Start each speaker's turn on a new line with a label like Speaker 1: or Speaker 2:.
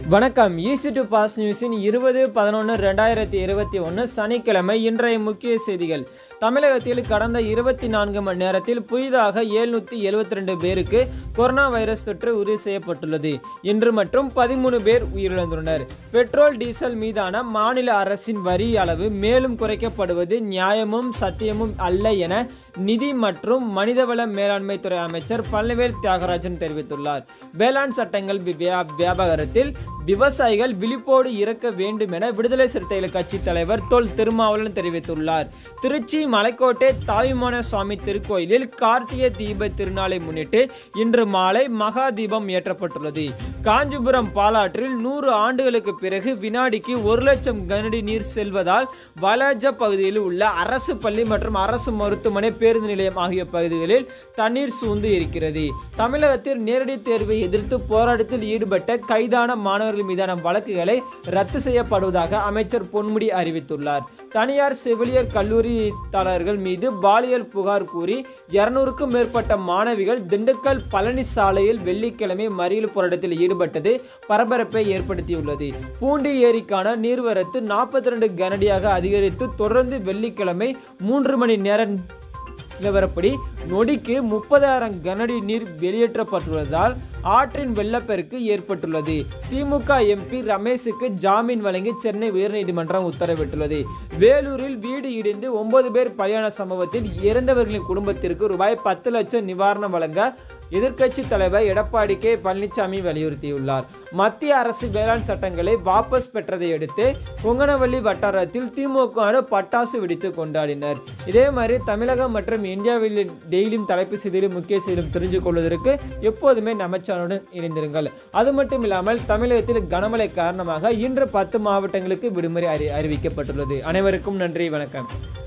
Speaker 1: வணக்கம் easy to pass நியூஸின் இருபது பதினொன்று ரெண்டாயிரத்தி இருபத்தி ஒன்று சனிக்கிழமை இன்றைய முக்கிய செய்திகள் தமிழகத்தில் கடந்த இருபத்தி நான்கு மணி நேரத்தில் புதிதாக எழுநூற்றி எழுபத்தி ரெண்டு பேருக்கு கொரோனா வைரஸ் தொற்று உறுதி செய்யப்பட்டுள்ளது இன்று மற்றும் பதிமூணு பேர் உயிரிழந்துள்ளனர் பெட்ரோல் டீசல் மீதான மாநில அரசின் வரி அளவு மேலும் குறைக்கப்படுவது நியாயமும் சத்தியமும் அல்ல என நிதி மற்றும் மனிதவள மேலாண்மை துறை அமைச்சர் பழனிவேல் தியாகராஜன் தெரிவித்துள்ளார் வேளாண் சட்டங்கள் வி- வியா- வியாபாரத்தில் விவசாயிகள் விழிப்போடு இருக்க வேண்டும் என விடுதலை சிறுத்தைகள் கட்சி தலைவர் தொல் திருமாவளவன் தெரிவித்துள்ளார் திருச்சி மலைக்கோட்டை தாயுமான சுவாமி திருக்கோயிலில் கார்த்திகை தீப திருநாளை முன்னிட்டு இன்று மாலை மகா தீபம் ஏற்றப்பட்டுள்ளது காஞ்சிபுரம் பாலாற்றில் நூறு ஆண்டுகளுக்கு பிறகு வினாடிக்கு ஒரு லட்சம் கனடி நீர் செல்வதால் வலஜ பகுதியில் உள்ள அரசு பள்ளி மற்றும் அரசு மருத்துவமனை பேருந்து நிலையம் ஆகிய பகுதிகளில் தண்ணீர் சூழ்ந்து இருக்கிறது தமிழகத்தில் நேரடி தேர்வை எதிர்த்து போராட்டத்தில் ஈடுபட்ட கைதான மாணவர்கள் மீதான வழக்குகளை ரத்து செய்யப்படுவதாக அமைச்சர் பொன்முடி அறிவித்துள்ளார் தனியார் செவிலியர் கல்லூரித்தாளர்கள் மீது பாலியல் புகார் கூறி இருநூறுக்கும் மேற்பட்ட மாணவிகள் திண்டுக்கல் பழனி சாலையில் வெள்ளிக்கிழமை மறியல் போராட்டத்தில் ஈடுபட்டது பரபரப்பை ஏற்படுத்தியுள்ளது பூண்டி ஏரிக்கான நீர்வரத்து நாற்பத்தி ரெண்டு கனடியாக அதிகரித்து தொடர்ந்து வெள்ளிக்கிழமை மூன்று மணி நேரம் நிலவரப்படி நொடிக்கு முப்பதாயிரம் கனஅடி நீர் வெளியேற்றப்பட்டுள்ளதால் ஆற்றின் வெள்ளப்பெருக்கு ஏற்பட்டுள்ளது திமுக எம்பி ரமேஷுக்கு ஜாமீன் வழங்கி சென்னை உயர்நீதிமன்றம் உத்தரவிட்டுள்ளது வேலூரில் வீடு இடிந்து ஒன்பது பேர் பலியான சம்பவத்தில் இறந்தவர்களின் குடும்பத்திற்கு ரூபாய் பத்து லட்சம் நிவாரணம் வழங்க எதிர்க்கட்சி தலைவர் எடப்பாடி கே பழனிசாமி வலியுறுத்தியுள்ளார் மத்திய அரசு வேளாண் சட்டங்களை வாபஸ் பெற்றதை அடுத்து பொங்கனவள்ளி வட்டாரத்தில் திமுக பட்டாசு வெடித்து கொண்டாடினர் இதே மாதிரி தமிழகம் மற்றும் இந்தியாவில் டெய்லியும் தலைப்பு செய்தியிலும் முக்கிய செய்தியிலும் தெரிஞ்சு கொள்வதற்கு எப்போதுமே நம்ம சேனலுடன் இணைந்திருங்கள் அது மட்டும் இல்லாமல் தமிழகத்தில் கனமழை காரணமாக இன்று பத்து மாவட்டங்களுக்கு விடுமுறை அறி அறிவிக்கப்பட்டுள்ளது அனைவருக்கும் நன்றி வணக்கம்